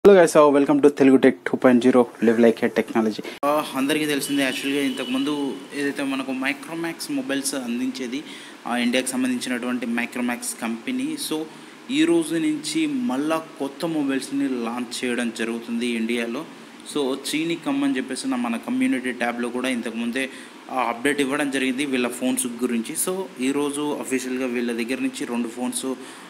hello guys welcome to Telugu tech two point zero live like head technology అందరికీ తెలిసిందే యాక్చువల్గా ఇంతకుముందు ఏదైతే మనకు మైక్రోమాక్స్ మొబైల్స్ అందించేది ఆ ఇండియాకి సంబంధించినటువంటి మైక్రోమాక్స్ కంపెనీ సో ఈ రోజు నుంచి మళ్ళా కొత్త మొబైల్స్ని లాంచ్ చేయడం జరుగుతుంది ఇండియాలో సో చీని కమ్ అని చెప్పేసి నా మన కమ్యూనిటీ ట్యాబ్లో కూడా ఇంతకుముందే అప్డేట్ ఇవ్వడం జరిగింది వీళ్ళ ఫోన్స్ గురించి సో ఈరోజు అఫీషియల్గా వీళ్ళ దగ్గర నుంచి రెండు ఫోన్స్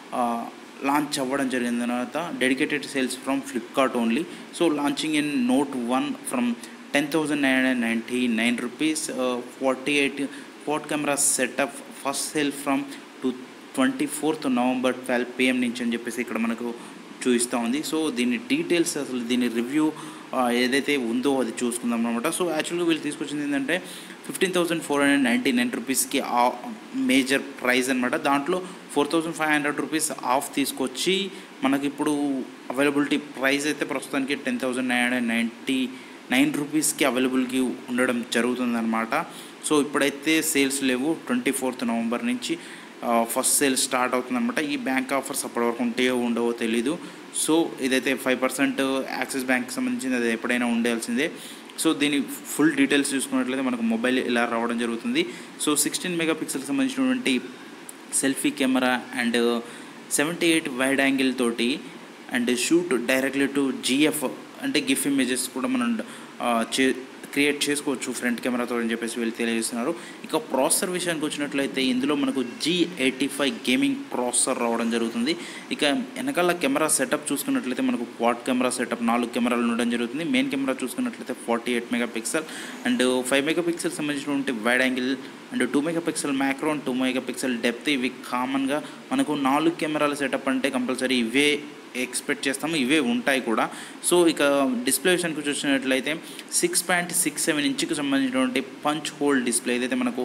లాంచ్ అవ్వడం జరిగిన తర్వాత dedicated sales from Flipkart only so launching in note one from ten thousand nine hundred ninety nine rupees forty eight four camera setup first sale from to twenty fourth November twelve PM నుంచి అని చెప్పేసి ఇక్కడ మనకు చూపిస్తూ ఉంది so దీని details అసలు దీని రివ్యూ ఏదైతే ఉందో అది చూసుకుందాం అనమాట సో యాక్చువల్గా వీళ్ళు తీసుకొచ్చింది ఏంటంటే fifteen thousand four hundred ninety nine రూపీస్కి ఆ మేజర్ ప్రైస్ అనమాట దాంట్లో four thousand five hundred rupees off తీసుకొచ్చి మనకి ఇప్పుడు అవైలబిలిటీ ప్రైస్ అయితే ప్రస్తుతానికి ten thousand nine hundred ninety nine రూపీస్కి అవైలబుల్కి ఉండడం జరుగుతుందన్నమాట సో ఇప్పుడైతే సేల్స్ లేవు ట్వంటీ ఫోర్త్ నవంబర్ నుంచి ఫస్ట్ సేల్ స్టార్ట్ అవుతుందన్నమాట ఈ బ్యాంక్ ఆఫర్స్ అప్పటి వరకు ఉంటాయో ఉండవో తెలీదు సో ఇదైతే ఫైవ్ పర్సెంట్ యాక్సిస్ బ్యాంక్కి సంబంధించింది అది ఎప్పుడైనా ఉండాల్సిందే సో దీని ఫుల్ డీటెయిల్స్ చూసుకున్నట్లయితే మనకు మొబైల్ ఇలా రావడం జరుగుతుంది సో సిక్స్టీన్ మెగా పిక్సెల్కి సంబంధించినటువంటి selfie camera and seventy eight wide angle తోటి and shoot directly to GF అంటే గిఫ్ ఇమేజెస్ కూడా మనం చే క్రియేట్ చేసుకోవచ్చు ఫ్రంట్ కెమెరాతో అని చెప్పేసి వీళ్ళు తెలియజేస్తున్నారు ఇక ప్రాసెసర్ విషయానికి వచ్చినట్లయితే ఇందులో మనకు G eighty five gaming processor రావడం జరుగుతుంది ఇక వెనకాల కెమెరా సెటప్ చూసుకున్నట్లయితే మనకు క్వాడ్ కెమెరా సెటప్ నాలుగు కెమెరాలు ఉండడం జరుగుతుంది మెయిన్ కెమెరా చూసుకున్నట్లయితే forty eight mega pixel and five mega pixel సంబంధించినటువంటి wide angle and two mega pixel macro and two mega pixel depth ఇవి కామన్గా మనకు నాలుగు కెమెరాల సెటప్ అంటే కంపల్సరీ ఇవే ఎక్స్పెక్ట్ చేస్తాము ఇవే ఉంటాయి కూడా సో ఇక డిస్ప్లే విషయానికి చూసినట్లయితే సిక్స్ పాయింట్ సిక్స్ సెవెన్ ఇంచుకి సంబంధించినటువంటి పంచ్ హోల్ డిస్ప్లే ఏదైతే మనకు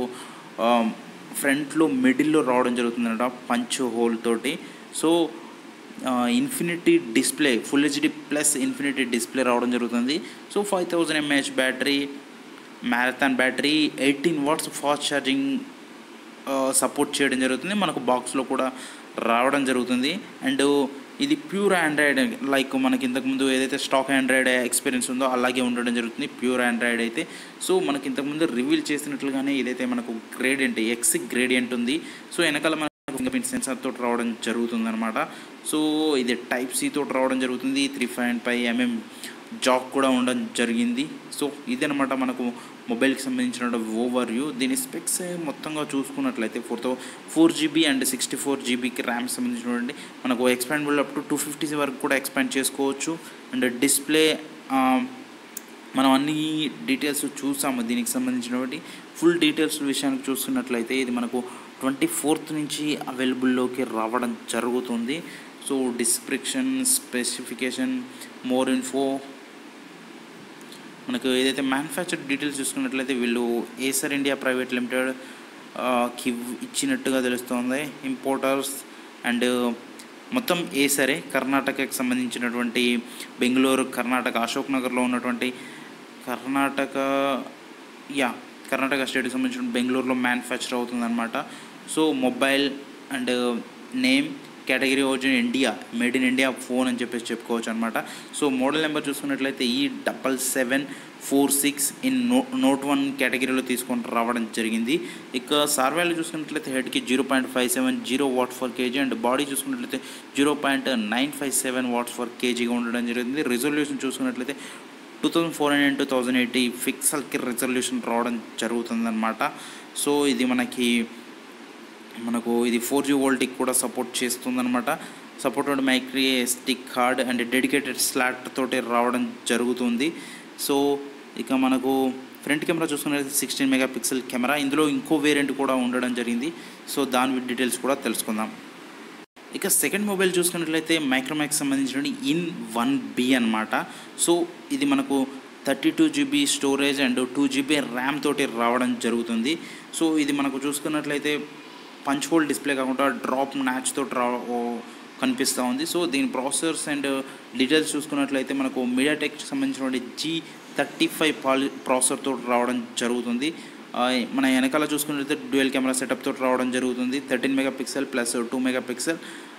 ఫ్రంట్లో మిడిల్లో రావడం జరుగుతుందన్నమాట పంచ్ హోల్ తోటి so infinity display full HD plus infinity display రావడం జరుగుతుంది so five thousand mAh battery marathon battery eighteen watts fast charging support చేయడం జరుగుతుంది మనకు బాక్స్లో కూడా రావడం జరుగుతుంది అండ్ ఇది ప్యూర్ ఆండ్రాయిడ్ లైక్ మనకి ఇంతకుముందు ఏదైతే స్టాక్ ఆండ్రాయిడ్ ఎక్స్పీరియన్స్ ఉందో అలాగే ఉండడం జరుగుతుంది ప్యూర్ ఆండ్రాయిడ్ అయితే సో మనకి ఇంతకుముందు రివీల్ చేసినట్లుగానే ఇదైతే మనకు గ్రేడియంట్ ఎక్స్ గ్రేడియంట్ ఉంది సో వెనకాల మనకు ఫింగర్ ప్రింట్ సెన్సార్ తోటి రావడం జరుగుతుంది అనమాట సో ఇది టైప్ సి తోటి రావడం జరుగుతుంది three point five mm jack కూడా ఉండడం జరిగింది సో ఇదనమాట మనకు మొబైల్కి సంబంధించిన ఓవర్ వ్యూ దీని స్పెక్స్ మొత్తంగా చూసుకున్నట్లయితే four thou four GB and sixty four జీబీకి ర్యామ్ సంబంధించినటువంటి మనకు expandable up to two fifty వరకు కూడా ఎక్స్పాండ్ చేసుకోవచ్చు అండ్ డిస్ప్లే మనం అన్ని డీటెయిల్స్ చూసాము దీనికి సంబంధించినటువంటి ఫుల్ డీటెయిల్స్ విషయానికి చూసుకున్నట్లయితే ఇది మనకు ట్వంటీ ఫోర్త్ నుంచి అవైలబుల్లోకి రావడం జరుగుతుంది so description specification more info మనకు ఏదైతే మ్యానుఫ్యాక్చర్ డీటెయిల్స్ చూసుకున్నట్లయితే వీళ్ళు ఏసర్ ఇండియా ప్రైవేట్ లిమిటెడ్ కి ఇచ్చినట్టుగా తెలుస్తుంది ఇంపోర్టర్స్ అండ్ మొత్తం ఏసరే కర్ణాటకకి సంబంధించినటువంటి బెంగళూరు కర్ణాటక అశోక్ నగర్లో ఉన్నటువంటి కర్ణాటక యా కర్ణాటక స్టేట్కి సంబంధించిన బెంగళూరులో మ్యానుఫ్యాక్చర్ అవుతుందన్నమాట so mobile and name category వచ్చి India made in India phone అని చెప్పేసి చెప్పుకోవచ్చు అనమాట సో మోడల్ నెంబర్ చూసుకున్నట్లయితే ఈ double seven four six in no note one కేటగిరీలో తీసుకొని రావడం జరిగింది ఇక సార్ వాల్యూ చూసుకున్నట్లయితే హెడ్కి zero point five seven zero watt per kg and body చూసుకున్నట్లయితే zero point nine five seven watts per కేజీగా ఉండడం జరిగింది రిజల్యూషన్ చూసుకున్నట్లయితే two thousand four hundred two thousand eighty ఫిక్సల్కి రిజల్యూషన్ రావడం జరుగుతుందన్నమాట సో ఇది మనకి మనకు ఇది ఫోర్ జీ వోల్ట్కి కూడా సపోర్ట్ చేస్తుందన్నమాట supported micro stick card and dedicated slot తోటి రావడం జరుగుతుంది సో ఇక మనకు ఫ్రంట్ కెమెరా చూసుకున్నట్లయితే సిక్స్టీన్ మెగా పిక్సెల్ కెమెరా ఇందులో ఇంకో వేరియంట్ కూడా ఉండడం జరిగింది సో దాని డీటెయిల్స్ కూడా తెలుసుకుందాం ఇక సెకండ్ మొబైల్ చూసుకున్నట్లయితే మైక్రోమాక్స్ సంబంధించిన ఇన్ వన్ బి అనమాట సో ఇది మనకు thirty two GB storage and two GB RAM తోటి రావడం జరుగుతుంది సో ఇది మనకు చూసుకున్నట్లయితే పంచ్ హోల్ డిస్ప్లే కాకుండా డ్రాప్ మ్యాచ్ తోటి రా కనిపిస్తూ ఉంది సో దీని ప్రాసెసర్స్ అండ్ డీటెయిల్స్ చూసుకున్నట్లయితే మనకు మీడియాటెక్ సంబంధించిన జీ థర్టీ ఫైవ్ పాలి ప్రాసెసర్ తోటి రావడం జరుగుతుంది మన వెనకాల చూసుకున్నట్లయితే డ్యూయల్ కెమెరా సెటప్ తోటి రావడం జరుగుతుంది thirteen mega pixel plus two mega pixel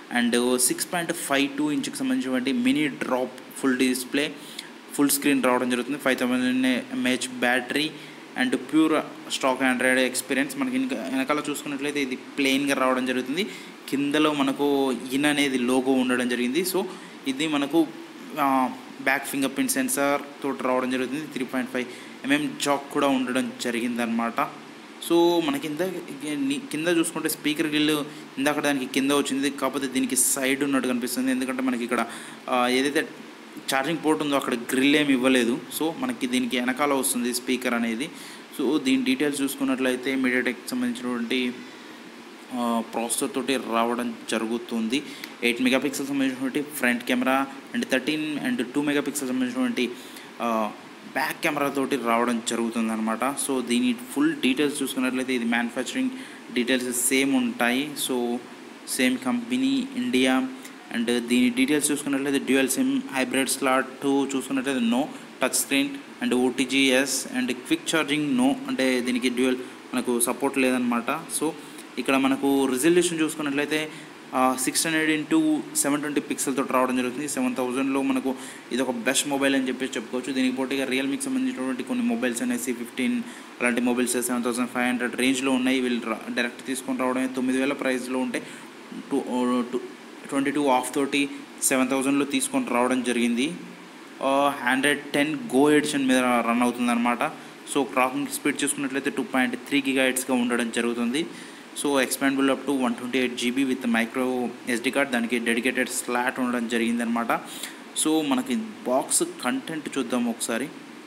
and six point five two ఇంచుకి సంబంధించినటువంటి mini drop full display full screen రావడం జరుగుతుంది five thousand mAh battery and pure stock Android experience మనకి ఇంకా వెనకాల చూసుకున్నట్లయితే ఇది ప్లెయిన్గా రావడం జరుగుతుంది కిందలో మనకు ఇన్ అనేది లోగో ఉండడం జరిగింది సో ఇది మనకు బ్యాక్ ఫింగర్ ప్రింట్ సెన్సార్ తోటి రావడం జరుగుతుంది three point five mm jack కూడా ఉండడం జరిగిందనమాట సో మన కింద కింద చూసుకుంటే స్పీకర్ గిల్ ఇందాక దానికి కింద వచ్చింది కాకపోతే దీనికి సైడ్ ఉన్నట్టు కనిపిస్తుంది ఎందుకంటే మనకి ఇక్కడ ఆ, ఏదైతే ఛార్జింగ్ పోర్ట్ ఉందో అక్కడ గ్రిల్ ఏమి ఇవ్వలేదు సో మనకి దీనికి వెనకాల వస్తుంది స్పీకర్ అనేది సో దీని డీటెయిల్స్ చూసుకున్నట్లయితే మీడియాటెక్ సంబంధించినటువంటి ప్రాసెసర్ తోటి రావడం జరుగుతుంది ఎయిట్ మెగాపిక్సెల్ సంబంధించినటువంటి front camera and thirteen and two megapixel సంబంధించినటువంటి బ్యాక్ కెమెరా తోటి రావడం జరుగుతుంది అనమాట సో దీని ఫుల్ డీటెయిల్స్ చూసుకున్నట్లయితే ఇది మ్యానుఫ్యాక్చరింగ్ డీటెయిల్స్ సేమ్ ఉంటాయి so same company India and దీని డీటెయిల్స్ చూసుకున్నట్లయితే dual SIM hybrid slot two చూసుకున్నట్లయితే no touch screen and OTGs and quick charging no అంటే దీనికి డ్యూయల్ మనకు సపోర్ట్ లేదనమాట సో ఇక్కడ మనకు రిజల్యూషన్ చూసుకున్నట్లయితే six hundred into seven twenty పిక్సెల్తో రావడం జరుగుతుంది సెవెన్ థౌజండ్లో మనకు ఇది ఒక బెస్ట్ మొబైల్ అని చెప్పేసి చెప్పుకోవచ్చు దీనికి పోటీగా రియల్మీకి సంబంధించినటువంటి కొన్ని మొబైల్స్ అనేసి సి ఫిఫ్టీన్ అలాంటి mobiles seven thousand five hundred రేంజ్లో ఉన్నాయి వీళ్ళు రా- డైరెక్ట్ తీసుకొని రావడమే తొమ్మిది వేల ప్రైస్లో ఉంటే two two twenty two off తోటి సెవెన్ థౌజండ్లో తీసుకొని రావడం జరిగింది హండ్రెడ్ టెన్ గో ఎడిషన్ మీద రన్ అవుతుంది అనమాట సో క్రాకింగ్ స్పీడ్ చూసుకున్నట్లయితే టూ పాయింట్ త్రీ గిగా హెడ్స్గా ఉండడం జరుగుతుంది so expandable up to one twenty eight GB with micro SD card దానికి డెడికేటెడ్ స్లాట్ ఉండడం జరిగిందనమాట సో మనకి బాక్స్ కంటెంట్ చూద్దాం ఒకసారి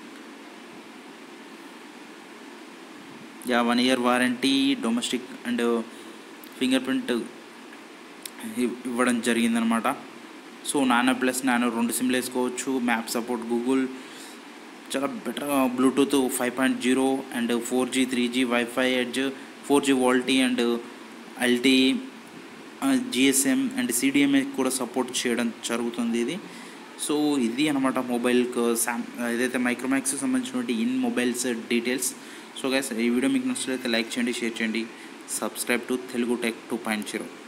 yeah one year warranty domestic and finger print ఇవ్వడం జరిగిందనమాట సో నానో ప్లస్ నానో రెండు సిమ్లు వేసుకోవచ్చు మ్యాప్ సపోర్ట్ గూగుల్ చాలా better Bluetooth five point zero and four G three G wifi edge four G VoLTE and LTE GSM and CDMA కూడా support చేయడం జరుగుతుంది ఇది సో ఇది అనమాట మొబైల్కి శామ్ ఏదైతే మైక్రోమాక్స్ సంబంధించినటువంటి in mobiles details so guys ఈ వీడియో మీకు నచ్చినట్లయితే లైక్ చేయండి షేర్ చేయండి subscribe to Telugu tech two point zero